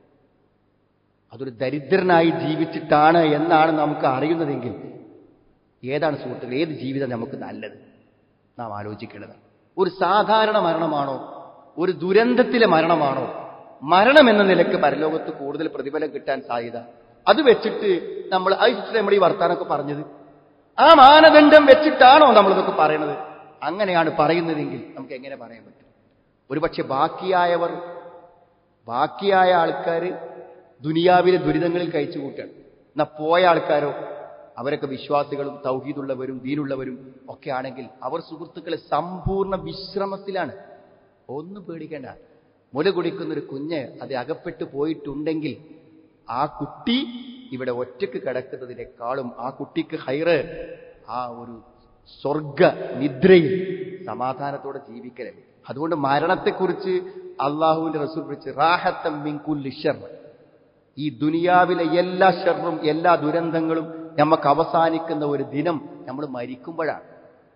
അതൊരു ദരിദ്രനായി ജീവിച്ചിട്ടാണ് എന്നാണ് നമുക്ക് അറിയുന്നതെങ്കിൽ ഏതാണ് സുഹൃത്തുക്കൾ ഏത് ജീവിതം നമുക്ക് നല്ലത് നാം ആലോചിക്കേണ്ടത് ഒരു സാധാരണ മരണമാണോ ഒരു ദുരന്തത്തിലെ മരണമാണോ മരണം എന്ന നിലക്ക് പരലോകത്ത് കൂടുതൽ പ്രതിഫലം കിട്ടാൻ സാധ്യത അത് വെച്ചിട്ട് നമ്മൾ അത് നമ്മൾ ഈ വർത്താനൊക്കെ പറഞ്ഞത് ആ മാനദണ്ഡം വെച്ചിട്ടാണോ നമ്മൾ ഇതൊക്കെ പറയണത് അങ്ങനെയാണ് പറയുന്നതെങ്കിൽ നമുക്ക് എങ്ങനെ പറയാൻ പറ്റും ഒരുപക്ഷെ ബാക്കിയായവർ ബാക്കിയായ ആൾക്കാർ ദുനിയാവിലെ ദുരിതങ്ങളിൽ കഴിച്ചു കൂട്ടാണ് എന്നാ പോയ ആൾക്കാരോ അവരൊക്കെ വിശ്വാസികളും തൗഹീദുള്ളവരും ദീനുള്ളവരും ഒക്കെ ആണെങ്കിൽ അവർ സുഹൃത്തുക്കളെ സമ്പൂർണ്ണ വിശ്രമത്തിലാണ് ഒന്നും പേടിക്കേണ്ട മുല കുടിക്കുന്ന ഒരു കുഞ്ഞ് അത് അകപ്പെട്ടു പോയിട്ടുണ്ടെങ്കിൽ ആ കുട്ടി ഇവിടെ ഒറ്റക്ക് കിടക്കുന്നതിനേക്കാളും ആ കുട്ടിക്ക് ഹൈറ് ആ ഒരു സ്വർഗ നിദ്രയിൽ സമാധാനത്തോടെ ജീവിക്കലല്ലേ അതുകൊണ്ട് മരണത്തെക്കുറിച്ച് അള്ളാഹുവിന്റെ റസൂൽ വിളിച്ച് റാഹത്തം മിൻകുല്ലി ഷർ ഈ ദുനിയാവിലെ എല്ലാ ഷെറും എല്ലാ ദുരന്തങ്ങളും നമുക്ക് അവസാനിക്കുന്ന ഒരു ദിനം നമ്മൾ മരിക്കുമ്പോഴാണ്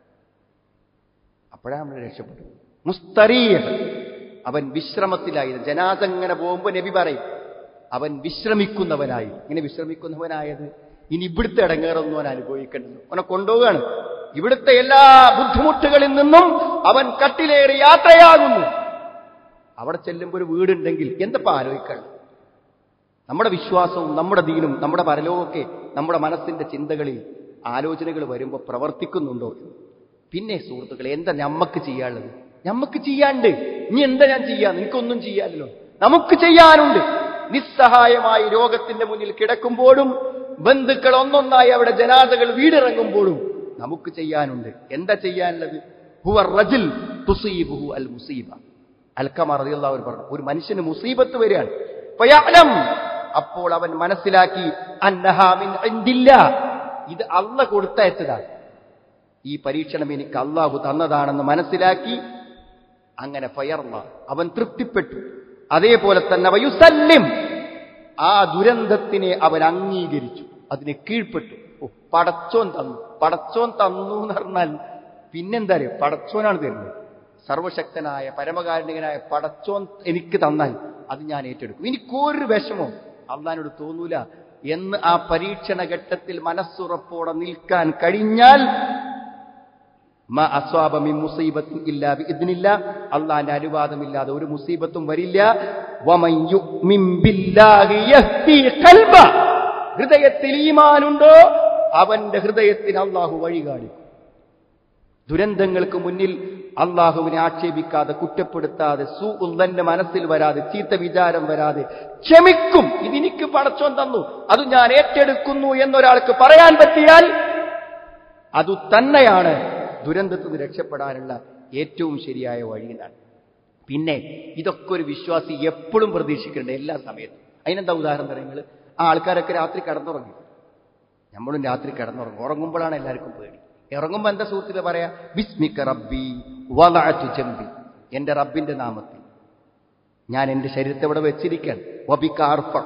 അപ്പോഴാണ് നമ്മൾ രക്ഷപ്പെട്ടു മുസ്തറീഹ് അവൻ വിശ്രമത്തിലായിരുന്നു ജനാസ ഇങ്ങനെ പോകുമ്പോ നബി പറയും അവൻ വിശ്രമിക്കുന്നവനായി ഇങ്ങനെ വിശ്രമിക്കുന്നവനായത് ഇനി ഇവിടുത്തെ ഇടങ്ങേറൊന്നും അവൻ അനുഭവിക്കേണ്ടത് അവനെ കൊണ്ടുപോവുകയാണ് ഇവിടുത്തെ എല്ലാ ബുദ്ധിമുട്ടുകളിൽ നിന്നും അവൻ കട്ടിലേറി യാത്രയാകുന്നു അവിടെ ചെല്ലുമ്പോൾ ഒരു വീടുണ്ടെങ്കിൽ എന്തപ്പോ ആലോചിക്കണം നമ്മുടെ വിശ്വാസവും നമ്മുടെ ദീനും നമ്മുടെ പരലോകമൊക്കെ നമ്മുടെ മനസ്സിന്റെ ചിന്തകളിൽ ആലോചനകൾ വരുമ്പോൾ പ്രവർത്തിക്കുന്നുണ്ടോ എന്ന്. പിന്നെ സുഹൃത്തുക്കളെ എന്താ ഞമ്മക്ക് ചെയ്യാനുള്ളത് ഞമ്മക്ക് ചെയ്യാണ്ട് ഇനി എന്താ ഞാൻ ചെയ്യാ നിനക്കൊന്നും ചെയ്യാനല്ലോ നമുക്ക് ചെയ്യാനുണ്ട് നിസ്സഹായമായി രോഗത്തിന്റെ മുന്നിൽ കിടക്കുമ്പോഴും ബന്ധുക്കൾ ഒന്നൊന്നായി അവിടെ ജനാസകൾ വീടിറങ്ങുമ്പോഴും നമുക്ക് ചെയ്യാനുണ്ട് എന്താ ചെയ്യാനുള്ളത് ഹുവർ റജിൽ തുസീബുഹു അൽ മുസീബ അൽക്കമാർ റളിയല്ലാഹു പറഞ്ഞു ഒരു മനുഷ്യന് മുസീബത്ത് വരികയാണ് ഫയഅലം അപ്പോൾ അവൻ മനസ്സിലാക്കി അന്നഹാ മിൻ ഇൻദില്ല ഇത് അല്ല കൊടുത്തയച്ചതാണ് ഈ പരീക്ഷണം എനിക്ക് അള്ളാഹു തന്നതാണെന്ന് മനസ്സിലാക്കി അങ്ങനെ ഫയർന്ന അവൻ തൃപ്തിപ്പെട്ടു അതേപോലെ തന്നെ വയുസല്ലിം ആ ദുരന്തത്തിനെ അവൻ അംഗീകരിച്ചു അതിനെ കീഴ്പ്പെട്ടു ഓ പടച്ചോൻ തന്നു പടച്ചോൻ തന്നു എന്ന് പറഞ്ഞാൽ പിന്നെന്താ അറിയോ പടച്ചോനാണ് തരുന്നത് സർവശക്തനായ പരമകാരുണികനായ പടച്ചോൻ എനിക്ക് തന്നാൽ അത് ഞാൻ ഏറ്റെടുക്കും എനിക്കൊരു വിഷമം അള്ളഹാനോട് തോന്നൂല എന്ന് ആ പരീക്ഷണ ഘട്ടത്തിൽ മനസ്സുറപ്പോടെ നിൽക്കാൻ കഴിഞ്ഞാൽ മാ അസ്വാബ മിൻ മുസീബത്തിൻ ഇല്ലാ ബിഇദ്നില്ല അള്ളാന്റെ അനുവാദമില്ലാതെ ഒരു മുസീബത്തും വരില്ല വമൻ യുഅ്മിൻ ബില്ലാഹി യഹ്ദി ഖൽബ ഹൃദയത്തിൽ ഈമാനുണ്ടോ അവന്റെ ഹൃദയത്തിന് അള്ളാഹു വഴി കാണിക്കും ദുരന്തങ്ങൾക്ക് മുന്നിൽ അള്ളാഹുവിനെ ആക്ഷേപിക്കാതെ കുറ്റപ്പെടുത്താതെ സു ഉള്ളന്റെ മനസ്സിൽ വരാതെ ചീത്ത വിചാരം വരാതെ ക്ഷമിക്കും ഇതെനിക്ക് പടച്ചോൻ തന്നു അത് ഞാൻ ഏറ്റെടുക്കുന്നു എന്നൊരാൾക്ക് പറയാൻ പറ്റിയാൽ അതു തന്നെയാണ് ദുരന്തത്തിൽ നിന്ന് രക്ഷപ്പെടാനുള്ള ഏറ്റവും ശരിയായ വഴി എന്നാണ് പിന്നെ ഇതൊക്കെ ഒരു വിശ്വാസി എപ്പോഴും പ്രതീക്ഷിക്കുന്നുണ്ട് എല്ലാ സമയത്തും അതിനെന്താ ഉദാഹരണം പറയുന്നത് ആ ആൾക്കാരൊക്കെ രാത്രി കിടന്നുറങ്ങി നമ്മളും രാത്രി കിടന്നുറങ്ങും ഉറങ്ങുമ്പോഴാണ് എല്ലാവർക്കും പേടി ഇറങ്ങുമ്പോൾ എന്താ സുഹൃത്തുക്കളെ പറയാ ബിസ്മിക്ക റബ്ബി വളഅതു ജംബി എന്റെ റബ്ബിന്റെ നാമത്തിൽ ഞാൻ എന്റെ ശരീരത്തെ ഇവിടെ വെച്ചിരിക്കാൻ വബിക അർഫഖ്.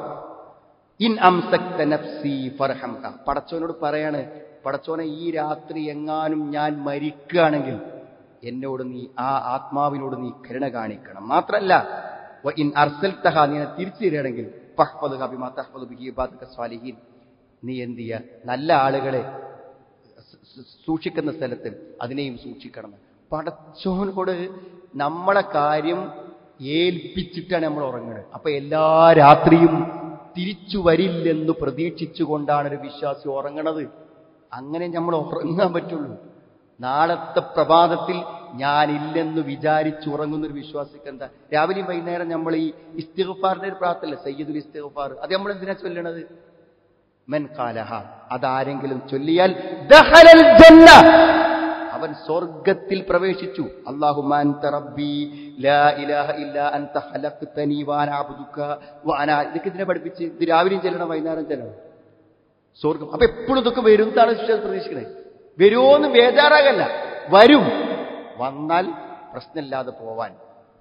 ഇൻ അംസക്ത നഫ്സി ഫർഹംക പടച്ചോനോട് പറയാണ് പടച്ചോനെ ഈ രാത്രി എങ്ങാനും ഞാൻ മരിക്കുകയാണെങ്കിൽ എന്നോട് നീ ആ ആത്മാവിനോട് നീ കരുണ കാണിക്കണം മാത്രല്ല വ ഇൻ അർസൽത്തഹ നീ എന്നെ തിരിച്ചു തരികയാണെങ്കിൽ ഫഹ്ഫദുക ബിമാ തഹ്ഫദു ബിഹി ഇബാദക സ്വാലിഹീൻ നീ എന്ത് ചെയ്യുക നല്ല ആളുകളെ സ- സ- സൂക്ഷിക്കുന്ന സ്ഥലത്ത് അതിനെയും സൂക്ഷിക്കണം പടച്ചോനോട് നമ്മളെ കാര്യം ഏൽപ്പിച്ചിട്ടാണ് നമ്മൾ ഉറങ്ങുന്നത് അപ്പൊ എല്ലാ രാത്രിയും തിരിച്ചു വരില്ലെന്ന് പ്രതീക്ഷിച്ചുകൊണ്ടാണ് ഒരു വിശ്വാസി ഉറങ്ങണത് അങ്ങനെ നമ്മൾ ഉറങ്ങാൻ പറ്റുള്ളൂ നാളത്തെ പ്രഭാതത്തിൽ ഞാനില്ലെന്ന് വിചാരിച്ച് ഉറങ്ങുന്ന ഒരു വിശ്വാസിക്ക് എന്താ രാവിലെയും വൈകുന്നേരം നമ്മൾ ഈ ഇസ്തിഗ്ഫാറിന്റെ ഒരു പ്രാർത്ഥന സയ്യിദുൽ ഇസ്തിഗ്ഫാർ അത് നമ്മൾ എന്തിനാ ചൊല്ലണത് മൻ കാലഹ അതാരെങ്കിലും ചൊല്ലിയാൽ ദഖലൽ ജന്ന അവൻ സ്വർഗത്തിൽ പ്രവേശിച്ചു അല്ലാഹുമ്മ അൻത റബ്ബി ലാ ഇലാഹ ഇല്ലാ അൻത ഖലഖ്തനി വഅന അബ്ദുക വഅന ഇതൊക്കെ ഇതിനെ പഠിപ്പിച്ച് ഇത് രാവിലെയും ചെല്ലണം വൈകുന്നേരം ചെല്ലണം സ്വർഗം അപ്പൊ എപ്പോഴും ഇതൊക്കെ വരും എന്നാണ് വിശ്വാസം പ്രതീക്ഷിക്കുന്നത് വരുമോന്ന് ബേജാറാകല്ല വരും വന്നാൽ പ്രശ്നമില്ലാതെ പോവാൻ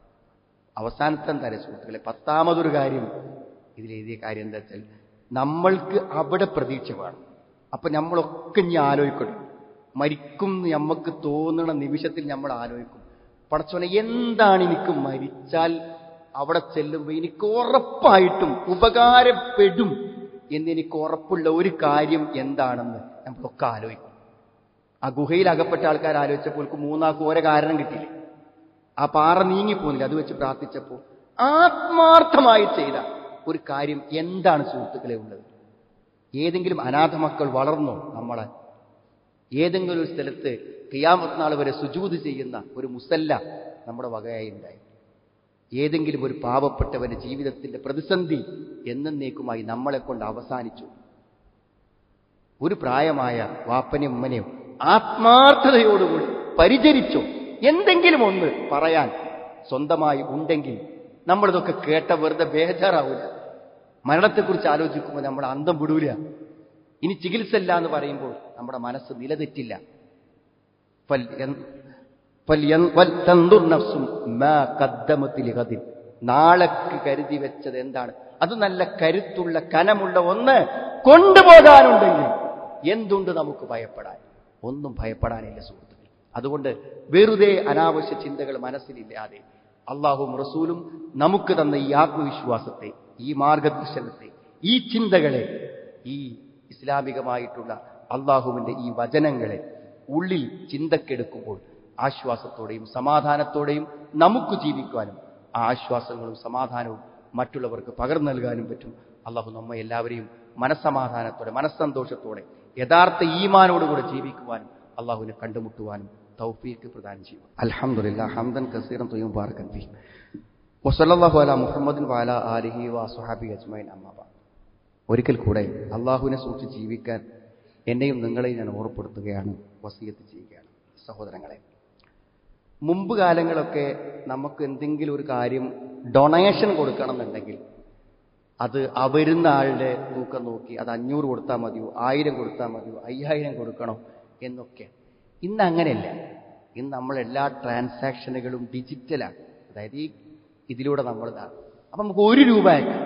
അവസാനത്തെ എന്താ സുഹൃത്തുക്കളെ പത്താമതൊരു കാര്യം ഇതിൽ എഴുതിയ കാര്യം എന്താ വെച്ചാൽ നമ്മൾക്ക് അവിടെ പ്രതീക്ഷ വേണം അപ്പൊ നമ്മളൊക്കെ ഇനി ആലോചിക്കണം മരിക്കും എന്ന് നമുക്ക് തോന്നുന്ന നിമിഷത്തിൽ നമ്മൾ ആലോചിക്കും പടച്ചോനെ എന്താണ് എനിക്ക് മരിച്ചാൽ അവിടെ ചെല്ലുമ്പോൾ എനിക്ക് ഉറപ്പായിട്ടും ഉപകാരപ്പെടും എന്നെനിക്ക് ഉറപ്പുള്ള ഒരു കാര്യം എന്താണെന്ന് നമ്മളൊക്കെ ആലോചിക്കും ആ ഗുഹയിൽ അകപ്പെട്ട ആൾക്കാർ ആലോചിച്ചപ്പോൾ ഓൾക്ക് മൂന്നാൾക്ക് ഓരോ കാരണം കിട്ടിയില്ലേ ആ പാറ നീങ്ങിപ്പോന്നില്ല അത് വെച്ച് പ്രാർത്ഥിച്ചപ്പോൾ ആത്മാർത്ഥമായി ചെയ്ത ഒരു കാര്യം എന്താണ് സുഹൃത്തുക്കളെ ഉള്ളത് ഏതെങ്കിലും അനാഥ മക്കൾ വളർന്നോ നമ്മളെ ഏതെങ്കിലും ഒരു സ്ഥലത്ത് കിയാമത്ത് നാൾ വരെ സുജൂത് ചെയ്യുന്ന ഒരു മുസല്ല നമ്മുടെ വകയായി ഉണ്ടായി ഏതെങ്കിലും ഒരു പാവപ്പെട്ടവന്റെ ജീവിതത്തിന്റെ പ്രതിസന്ധി എന്നേക്കുമായി നമ്മളെ കൊണ്ട് അവസാനിച്ചു ഒരു പ്രായമായ വാപ്പനെയും ഉമ്മനെയും ആത്മാർത്ഥതയോടുകൂടി പരിചരിച്ചോ എന്തെങ്കിലും ഒന്ന് പറയാൻ സ്വന്തമായി ഉണ്ടെങ്കിൽ നമ്മളിതൊക്കെ കേട്ട വെറുതെ ബേജാറാവില്ല മരണത്തെക്കുറിച്ച് ആലോചിക്കുമ്പോൾ നമ്മൾ അന്തം വിടൂല ഇനി ചികിത്സ ഇല്ല എന്ന് പറയുമ്പോൾ നമ്മുടെ മനസ്സ് നിലതെറ്റില്ല ഫൽ എൻ- ഫൽ എൻ- വൽ തന്ദുർ നഫ്സും മാ ഖദ്ദമത്ത് ലിഗദിൻ. നാളേക്ക് കരുതി വെച്ചത് എന്താണ് അത് നല്ല കരുത്തുള്ള കനമുള്ള ഒന്ന് കൊണ്ടുപോകാനുണ്ടെങ്കിൽ എന്തുണ്ട് നമുക്ക് ഭയപ്പെടാൻ ഒന്നും ഭയപ്പെടാനില്ല സുഹൃത്തുക്കൾ അതുകൊണ്ട് വെറുതെ അനാവശ്യ ചിന്തകൾ മനസ്സിലില്ലാതെ അള്ളാഹും റസൂലും നമുക്ക് തന്ന ഈ ആത്മവിശ്വാസത്തെ ഈ മാർഗദർശനത്തെ ഈ ചിന്തകളെ ഈ ഇസ്ലാമികമായിട്ടുള്ള അള്ളാഹുവിന്റെ ഈ വചനങ്ങളെ ഉള്ളിൽ ചിന്തക്കെടുക്കുമ്പോൾ ആശ്വാസത്തോടെയും സമാധാനത്തോടെയും നമുക്ക് ജീവിക്കുവാനും ആ ആശ്വാസങ്ങളും സമാധാനവും മറ്റുള്ളവർക്ക് പകർന്നു നൽകാനും പറ്റും അള്ളാഹു നമ്മെ എല്ലാവരെയും മനസ്സമാധാനത്തോടെ മനസ്സന്തോഷത്തോടെ യഥാർത്ഥ ഈമാനോടുകൂടെ ജീവിക്കുവാനും അള്ളാഹുവിനെ കണ്ടുമുട്ടുവാനും തൗഫീക്ക് പ്രദാനം ചെയ്യും അൽഹംദുലില്ലാ ഹംദൻ കസീറൻ തൊയ്യും ബാറക്കൻ ഫീ വസല്ലല്ലാഹു അലാ മുഹമ്മദിൻ വഅലാ ആലിഹി വസ്വഹാബി അജ്മൈൻ അമ്മാ ബഅദ് ഒരിക്കൽ കൂടെ അള്ളാഹുവിനെ സൂക്ഷിച്ച് ജീവിക്കാൻ എന്നെയും നിങ്ങളെയും ഞാൻ ഓർപ്പെടുത്തുകയാണ് വസീയത്ത് ചെയ്യുകയാണ് സഹോദരങ്ങളെ മുമ്പ് കാലങ്ങളൊക്കെ നമുക്ക് എന്തെങ്കിലും ഒരു കാര്യം ഡൊണേഷൻ കൊടുക്കണം എന്നുണ്ടെങ്കിൽ അത് ആ വരുന്ന ആളുടെ തൂക്കം നോക്കി അത് അഞ്ഞൂറ് കൊടുത്താൽ മതിയോ ആയിരം കൊടുത്താൽ മതിയോ അയ്യായിരം കൊടുക്കണോ എന്നൊക്കെ ഇന്ന് അങ്ങനെയല്ല ഇന്ന് നമ്മൾ എല്ലാ ട്രാൻസാക്ഷനുകളും ഡിജിറ്റലാണ് അതായത് ഈ ഇതിലൂടെ നമ്മൾ ഇതാണ് അപ്പം നമുക്ക് ഒരു രൂപ അയക്കാം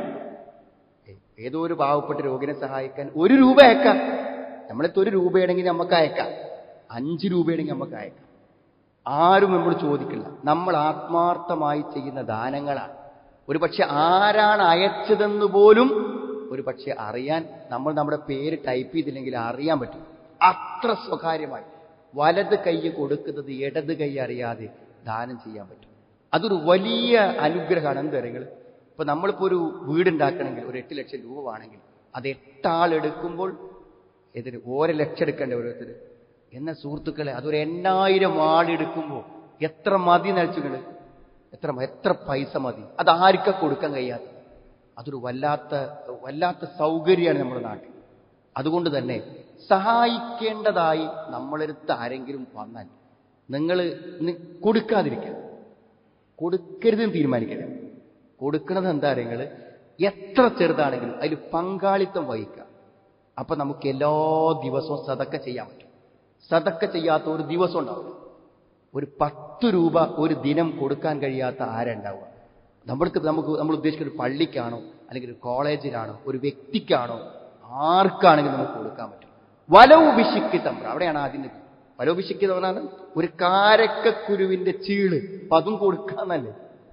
ഏ- ഏതോ ഒരു പാവപ്പെട്ട രോഗിനെ സഹായിക്കാൻ ഒരു രൂപ അയക്കാം നമ്മളെടുത്ത് ഒരു രൂപയാണെങ്കിൽ നമുക്ക് അയക്കാം അഞ്ച് രൂപയാണെങ്കിൽ നമുക്ക് അയക്കാം ആരും നമ്മൾ ചോദിക്കില്ല നമ്മൾ ആത്മാർത്ഥമായി ചെയ്യുന്ന ദാനങ്ങളാണ് ഒരു പക്ഷെ ആരാണ് അയച്ചതെന്ന് പോലും ഒരു പക്ഷെ അറിയാൻ നമ്മൾ നമ്മുടെ പേര് ടൈപ്പ് ചെയ്തില്ലെങ്കിൽ അറിയാൻ പറ്റും അത്ര സ്വകാര്യമായി വലത് കൈ കൊടുക്കുന്നത് ഇടത് കൈ അറിയാതെ ദാനം ചെയ്യാൻ പറ്റും അതൊരു വലിയ അനുഗ്രഹമാണ് എന്താ നിങ്ങൾ ഇപ്പൊ നമ്മളിപ്പോ ഒരു വീടുണ്ടാക്കണമെങ്കിൽ ഒരു എട്ട് ലക്ഷം രൂപ ആണെങ്കിൽ അത് എട്ടാൾ എടുക്കുമ്പോൾ ഇതിന് ഓരോ ലക്ഷം എടുക്കേണ്ട ഓരോരുത്തർ എന്ന സുഹൃത്തുക്കളെ അതൊരു എണ്ണായിരം ആളെടുക്കുമ്പോൾ എത്ര മതി നഴിച്ചുകള് എത്ര എത്ര പൈസ മതി അത് ആർക്ക കൊടുക്കാൻ കഴിയാത്ത അതൊരു വല്ലാത്ത വല്ലാത്ത സൗകര്യമാണ് നമ്മുടെ നാട്ടിൽ അതുകൊണ്ട് തന്നെ സഹായിക്കേണ്ടതായി നമ്മളെടുത്ത് ആരെങ്കിലും വന്നാൽ നിങ്ങൾ കൊടുക്കാതിരിക്കുക കൊടുക്കരുതെന്ന് തീരുമാനിക്കരുത് കൊടുക്കണത് എന്താ നിങ്ങൾ എത്ര ചെറുതാണെങ്കിലും അതിൽ പങ്കാളിത്തം വഹിക്കുക അപ്പൊ നമുക്ക് എല്ലാ ദിവസവും സതക്ക ചെയ്യാൻ പറ്റും സതക്ക ചെയ്യാത്ത ഒരു ദിവസം ഉണ്ടാവില്ല ഒരു പത്ത് രൂപ ഒരു ദിനം കൊടുക്കാൻ കഴിയാത്ത ആരുണ്ടാവുക നമ്മൾക്ക് നമുക്ക് നമ്മൾ ഉദ്ദേശിക്കുന്ന ഒരു പള്ളിക്കാണോ അല്ലെങ്കിൽ ഒരു കോളേജിലാണോ ഒരു വ്യക്തിക്കാണോ ആർക്കാണെങ്കിലും നമുക്ക് കൊടുക്കാൻ പറ്റും വലവുഭിഷിക്ക് തമ്പ്ര അവിടെയാണ് ആദ്യം വലവുഭിഷിക്ക് പറഞ്ഞാൽ ഒരു കാരക്കക്കുരുവിന്റെ ചീള് അപ്പൊ അതും കൊടുക്കാന്നല്ലേ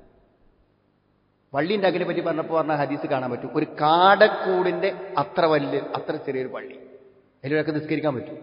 പള്ളിന്റെ അകിനെ പറ്റി പറഞ്ഞപ്പോൾ പറഞ്ഞ ഹദീസ് കാണാൻ പറ്റും ഒരു കാടക്കൂടിന്റെ അത്ര വല്ല് അത്ര ചെറിയൊരു പള്ളി അതിലൊക്കെ നിസ്കരിക്കാൻ പറ്റും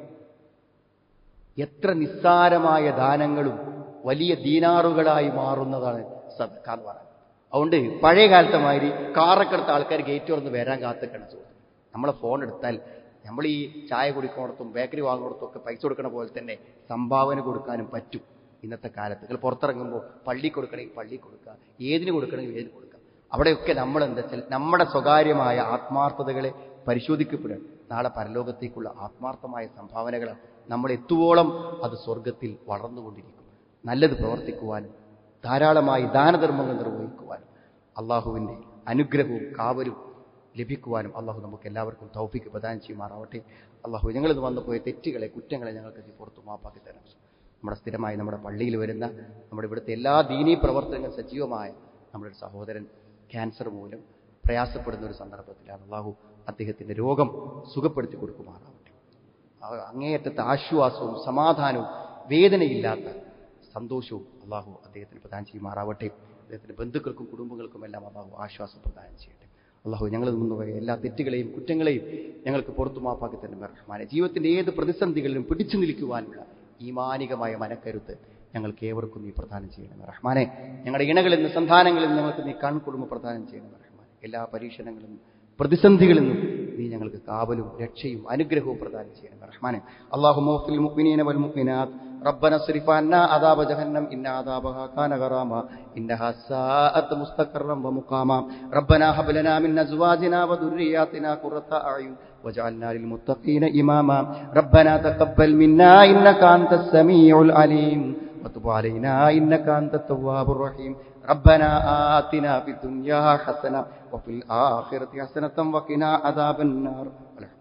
എത്ര നിസ്സാരമായ ദാനങ്ങളും വലിയ ദീനാറുകളായി മാറുന്നതാണ് സദക്ക എന്ന് പറയുന്നത് അതുകൊണ്ട് പഴയ കാലത്തെ മാതിരി കാറൊക്കെ എടുത്ത ആൾക്കാർ ഗേറ്റ് തുറന്ന് വരാൻ കാത്തിക്കണം സുഹൃത്ത് നമ്മളെ ഫോൺ എടുത്താൽ നമ്മൾ ഈ ചായ കുടിക്കുന്നിടത്തും ബേക്കറി വാങ്ങുന്നിടത്തും ഒക്കെ പൈസ കൊടുക്കണ പോലെ തന്നെ സംഭാവന കൊടുക്കാനും പറ്റും ഇന്നത്തെ കാലത്ത് നിങ്ങൾ പുറത്തിറങ്ങുമ്പോൾ പള്ളി കൊടുക്കണമെങ്കിൽ പള്ളി കൊടുക്കുക ഏതിന് കൊടുക്കണമെങ്കിൽ ഏതിന് കൊടുക്കുക അവിടെയൊക്കെ നമ്മൾ എന്താ വെച്ചാൽ നമ്മുടെ സ്വകാര്യമായ ആത്മാർത്ഥതകളെ പരിശോധിക്കപ്പെടുക നാളെ പരലോകത്തേക്കുള്ള ആത്മാർത്ഥമായ സംഭാവനകളാണ് നമ്മൾ എത്തുവോളം അത് സ്വർഗത്തിൽ വളർന്നുകൊണ്ടിരിക്കും നല്ലത് പ്രവർത്തിക്കുവാനും ധാരാളമായി ദാനധർമ്മങ്ങൾ നിർവഹിക്കുവാനും അള്ളാഹുവിൻ്റെ അനുഗ്രഹവും കാവലും ലഭിക്കുവാനും അള്ളാഹു നമുക്ക് എല്ലാവർക്കും തൗഫിക്ക് പ്രദാനം ചെയ്യുമാറാവട്ടെ അള്ളാഹു ഞങ്ങളിത് വന്നുപോയ തെറ്റുകളെ കുറ്റങ്ങളെ ഞങ്ങൾക്ക് നീ പുറത്തു മാപ്പാക്കി തരാം നമ്മുടെ സ്ഥിരമായി നമ്മുടെ പള്ളിയിൽ വരുന്ന നമ്മുടെ ഇവിടുത്തെ എല്ലാ ദീനീ പ്രവർത്തനങ്ങളും സജീവമായ നമ്മുടെ ഒരു സഹോദരൻ ക്യാൻസർ മൂലം പ്രയാസപ്പെടുന്ന ഒരു സന്ദർഭത്തിലാണ് അള്ളാഹു അദ്ദേഹത്തിൻ്റെ രോഗം സുഖപ്പെടുത്തി കൊടുക്കുമാറാവട്ടെ അങ്ങേയറ്റത്തെ ആശ്വാസവും സമാധാനവും വേദനയില്ലാത്ത സന്തോഷവും അള്ളാഹു അദ്ദേഹത്തിന് പ്രദാനം ചെയ്യുമാറാവട്ടെ അദ്ദേഹത്തിൻ്റെ ബന്ധുക്കൾക്കും കുടുംബങ്ങൾക്കും എല്ലാം അള്ളാഹു ആശ്വാസം പ്രദാനം ചെയ്യട്ടെ അള്ളാഹു ഞങ്ങൾ മുന്നുപോയ എല്ലാ തെറ്റുകളെയും കുറ്റങ്ങളെയും ഞങ്ങൾക്ക് പുറത്തു മാപ്പാക്കി തന്നെ റഹ്മാനെ ജീവിതത്തിൻ്റെ ഏത് പ്രതിസന്ധികളിലും പിടിച്ചു നിൽക്കുവാനുള്ള ഈമാനികമായ മനക്കരുത്ത് ഞങ്ങൾക്ക് ഏവർക്കും നീ പ്രദാനം ചെയ്യണം റഹ്മാനെ ഞങ്ങളുടെ ഇണകളിൽ നിന്ന് സന്താനങ്ങളിൽ നിന്ന് ഞങ്ങൾക്ക് നീ കൺകുടുംബ പ്രദാനം ചെയ്യണം റഹ്മാനെ എല്ലാ പരീക്ഷണങ്ങളും പ്രതിസന്ധികളിൽ നിന്നും നീ ഞങ്ങൾക്ക് കാവലും രക്ഷയും അനുഗ്രഹവും പ്രദാനം ചെയ്യണം റഹ്മാനെ അള്ളാഹു മോഫിൽ മുഅ്മിനീന വൽ മുഅ്മിനാത്ത് ربنا اصرف عنا عذاب جهنم إن عذابها كان غراما إنها ساءت مستقرا ومقاما ربنا هب لنا من أزواجنا وذرياتنا قرة أعين واجعلنا للمتقين إماما ربنا تقبل منا إنك أنت السميع العليم وتب علينا إنك أنت التواب الرحيم ربنا آتنا في الدنيا حسنة وفي الآخرة حسنة وقنا عذاب النار